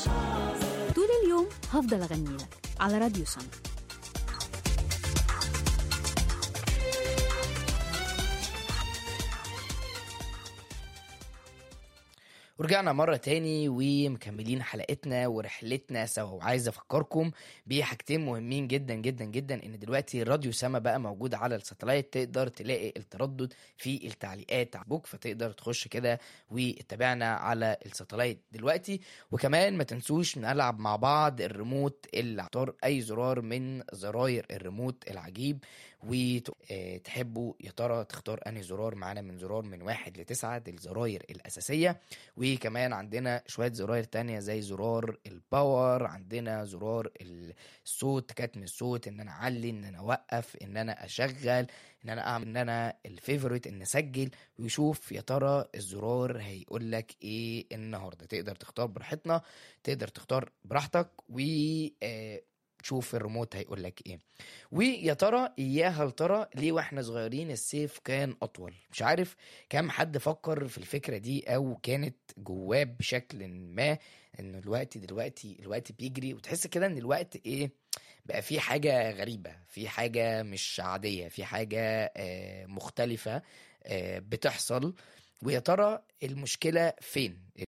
طول اليوم هفضل أغني لك على راديو سما ورجعنا مرة تاني ومكملين حلقتنا ورحلتنا سوا وعايز أفكركم بحاجتين مهمين جدا جدا جدا إن دلوقتي راديو سما بقى موجود على الساتلايت تقدر تلاقي التردد في التعليقات على بوك فتقدر تخش كده وتتابعنا على الساتلايت دلوقتي وكمان ما تنسوش نلعب مع بعض الريموت اللي اختار أي زرار من زراير الريموت العجيب وتحبوا يا ترى تختار أنهي زرار معانا من زرار من واحد لتسعة دي الزراير الأساسية وكمان عندنا شوية زراير تانية زي زرار الباور عندنا زرار الصوت كتم الصوت ان انا اعلي ان انا اوقف ان انا اشغل ان انا اعمل ان انا الفيفوريت ان اسجل ويشوف يا ترى الزرار هيقول لك ايه النهارده تقدر تختار براحتنا تقدر تختار براحتك و آه، تشوف الريموت هيقول لك ايه ويا ترى يا هل ترى ليه واحنا صغيرين السيف كان اطول مش عارف كام حد فكر في الفكره دي او كانت جواه بشكل ما ان الوقت دلوقتي الوقت بيجري وتحس كده ان الوقت ايه بقى في حاجه غريبه في حاجه مش عاديه في حاجه آه، مختلفه آه، بتحصل ويا ترى المشكله فين